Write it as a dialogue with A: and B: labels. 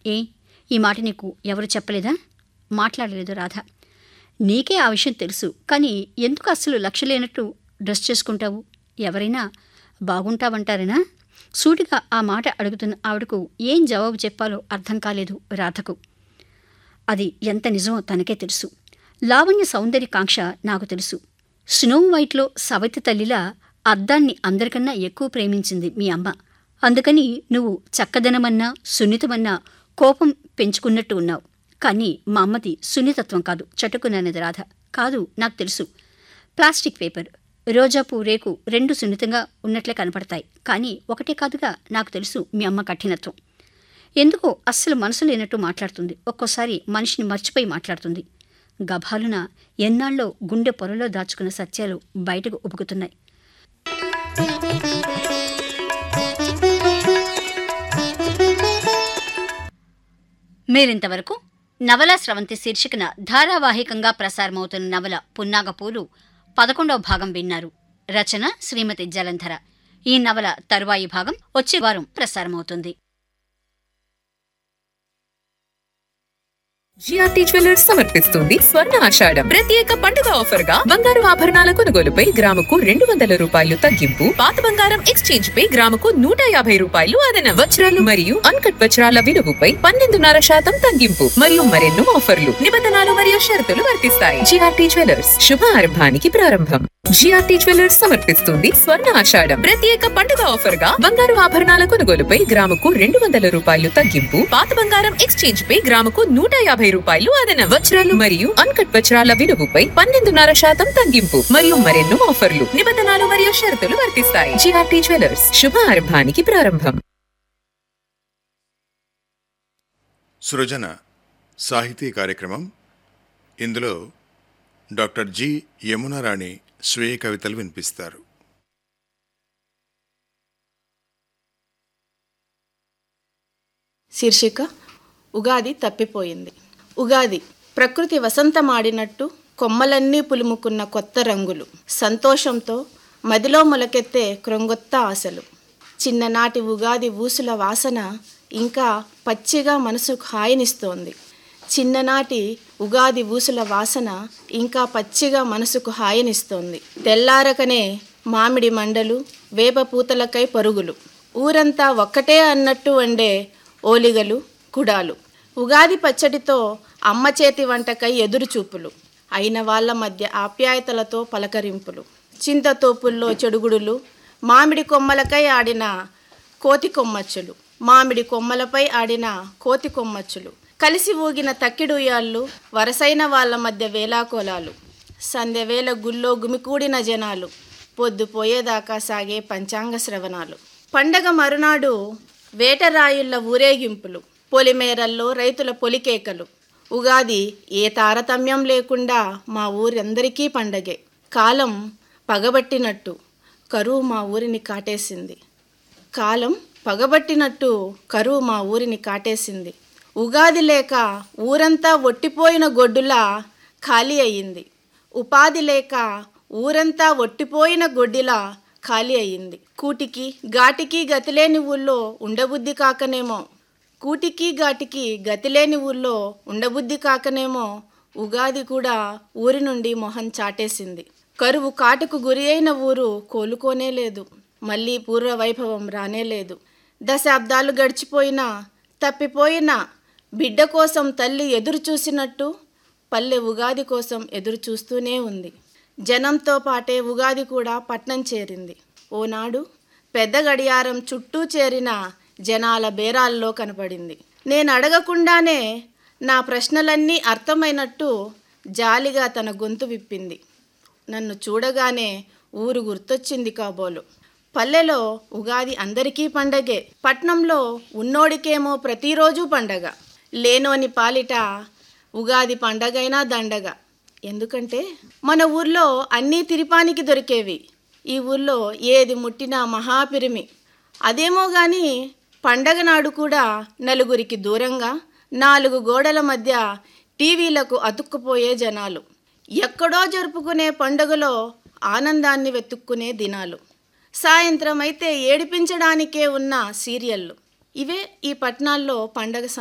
A: ఏ ఈ మాట నీకు ఎవరు చెప్పలేదా మాట్లాడలేదు రాధ నీకే ఆ విషయం తెలుసు కానీ ఎందుకు అస్సలు లక్ష్య లేనట్టు డ్రెస్ చేసుకుంటావు ఎవరైనా బాగుంటావంటారేనా సూటిగా ఆ మాట అడుగుతున్న ఆవిడకు ఏం జవాబు చెప్పాలో అర్థం కాలేదు రాధకు అది ఎంత నిజమో తనకే తెలుసు లావణ్య సౌందర్య కాంక్ష నాకు తెలుసు స్నో వైట్లో సవతి తల్లిలా అద్దాన్ని అందరికన్నా ఎక్కువ ప్రేమించింది మీ అమ్మ అందుకని నువ్వు చక్కదనమన్నా సున్నితమన్నా కోపం పెంచుకున్నట్టు ఉన్నావు కానీ మా అమ్మది సున్నితత్వం కాదు చటుకునన్నది రాధ కాదు నాకు తెలుసు ప్లాస్టిక్ పేపర్ రోజాపు రేకు రెండు సున్నితంగా ఉన్నట్లే కనపడతాయి కానీ ఒకటే కాదుగా నాకు తెలుసు మీ అమ్మ కఠినత్వం ఎందుకో అస్సలు మనసు లేనట్టు మాట్లాడుతుంది ఒక్కోసారి మనిషిని మర్చిపోయి మాట్లాడుతుంది గభాలున ఎన్నాళ్ళో గుండె పొరలో దాచుకున్న సత్యాలు బయటకు ఉబుకుతున్నాయి మీరింతవరకు నవల స్రవంతి శీర్షికన ధారావాహికంగా ప్రసారమవుతున్న నవల పున్నాగపూలు పదకొండవ భాగం విన్నారు రచన శ్రీమతి జలంధర ఈ నవల తరువాయి భాగం వచ్చే వారం ప్రసారమవుతుంది
B: జిఆర్టీ జ్యువెలర్స్ సమర్పిస్తుంది స్వర్ణ ఆషాఢం ప్రత్యేక పండుగ ఆఫర్ గా బంగారు ఆభరణాల కొనుగోలుపై గ్రాముకు రెండు వందల రూపాయలు తగ్గింపు పాత బంగారం ఎక్స్చేంజ్ పై గ్రాముకు నూట యాభై రూపాయలు అదనం వజ్రాలు మరియు అన్కట్ వజ్రాల విలువపై పన్నెండున్నర శాతం తగ్గింపు మరియు మరెన్నో ఆఫర్లు నిబంధనలు మరియు షరతులు వర్తిస్తాయి జిఆర్టీ జ్యువెలర్స్ శుభ ఆరంభానికి ప్రారంభం జిఆర్టీ జ్యువెలర్స్ సమర్పిస్తుంది స్వర్ణ ఆషాఢం ప్రత్యేక పండుగ ఆఫర్ గా బంగారు ఆభరణాల కొనుగోలుపై గ్రాముకు రెండు వందల రూపాయలు తగ్గింపు పాత బంగారం ఎక్స్చేంజ్ పై గ్రాముకు నూట యాభై రూపాయలు అదనం వజ్రాలు మరియు అన్కట్ వజ్రాల విలువపై పన్నెండున్నర శాతం తగ్గింపు మరియు మరెన్నో ఆఫర్లు నిబంధనలు మరియు షరతులు వర్తిస్తాయి జిఆర్టీ జ్యువెలర్స్ శుభ ఆరంభానికి ప్రారంభం
C: సృజన సాహితీ కార్యక్రమం ఇందులో డాక్టర్ జి యమునారాణి స్వీయ కవితలు వినిపిస్తారు
D: శీర్షిక ఉగాది తప్పిపోయింది ఉగాది ప్రకృతి వసంతమాడినట్టు కొమ్మలన్నీ పులుముకున్న కొత్త రంగులు సంతోషంతో మదిలో మొలకెత్తే క్రొంగొత్త ఆశలు చిన్ననాటి ఉగాది ఊసుల వాసన ఇంకా పచ్చిగా మనసుకు హాయినిస్తోంది చిన్ననాటి ఉగాది ఊసుల వాసన ఇంకా పచ్చిగా మనసుకు హాయినిస్తోంది తెల్లారకనే మామిడి మండలు వేప పూతలకై పరుగులు ఊరంతా ఒక్కటే అన్నట్టు వండే ఓలిగలు కుడాలు ఉగాది పచ్చడితో అమ్మ చేతి వంటకై ఎదురుచూపులు అయిన వాళ్ళ మధ్య ఆప్యాయతలతో పలకరింపులు చింతతోపుల్లో చెడుగుడులు మామిడి కొమ్మలకై ఆడిన కోతి కొమ్మచ్చులు మామిడి కొమ్మలపై ఆడిన కోతి కొమ్మచ్చులు కలిసి ఊగిన తక్కిడుయాళ్ళు వరసైన వాళ్ళ మధ్య వేలాకోలాలు సంధ్యవేళ గుల్లో గుమికూడిన జనాలు పొద్దుపోయేదాకా సాగే పంచాంగ శ్రవణాలు పండగ మరునాడు వేటరాయుళ్ళ ఊరేగింపులు పొలిమేరల్లో రైతుల పొలికేకలు ఉగాది ఏ తారతమ్యం లేకుండా మా ఊరందరికీ పండగే కాలం పగబట్టినట్టు కరువు మా ఊరిని కాటేసింది కాలం పగబట్టినట్టు కరువు మా ఊరిని కాటేసింది ఉగాది లేక ఊరంతా ఒట్టిపోయిన గొడ్డులా ఖాళీ అయ్యింది ఉపాధి లేక ఊరంతా ఒట్టిపోయిన గొడ్డిలా ఖాళీ అయ్యింది కూటికి ఘాటికి గతిలేని ఊళ్ళో ఉండబుద్ధి కాకనేమో కూటికి ఘాటికి గతిలేని ఊళ్ళో ఉండబుద్ధి కాకనేమో ఉగాది కూడా ఊరి నుండి మొహం చాటేసింది కరువు కాటుకు గురి అయిన ఊరు కోలుకోనే లేదు మళ్ళీ పూర్వ వైభవం రానే లేదు దశాబ్దాలు గడిచిపోయినా తప్పిపోయిన బిడ్డ కోసం తల్లి ఎదురు చూసినట్టు పల్లె ఉగాది కోసం ఎదురు చూస్తూనే ఉంది జనంతో పాటే ఉగాది కూడా పట్నం చేరింది ఓనాడు పెద్ద గడియారం చుట్టూ చేరిన జనాల బేరాల్లో కనపడింది నేను అడగకుండానే నా ప్రశ్నలన్నీ అర్థమైనట్టు జాలిగా తన గొంతు విప్పింది నన్ను చూడగానే ఊరు గుర్తొచ్చింది కాబోలు పల్లెలో ఉగాది అందరికీ పండగే పట్నంలో ఉన్నోడికేమో ప్రతిరోజు పండగ లేనోని పాలిట ఉగాది పండగైనా దండగ ఎందుకంటే మన ఊర్లో అన్నీ తిరిపానికి దొరికేవి ఈ ఊర్లో ఏది ముట్టినా మహాపిరిమి అదేమో గాని పండగ నాడు కూడా నలుగురికి దూరంగా నాలుగు గోడల మధ్య టీవీలకు అతుక్కుపోయే జనాలు ఎక్కడో జరుపుకునే పండుగలో ఆనందాన్ని వెతుక్కునే దినాలు సాయంత్రం అయితే ఏడిపించడానికే ఉన్న సీరియళ్ళు ఇవే ఈ పట్టణాల్లో పండగ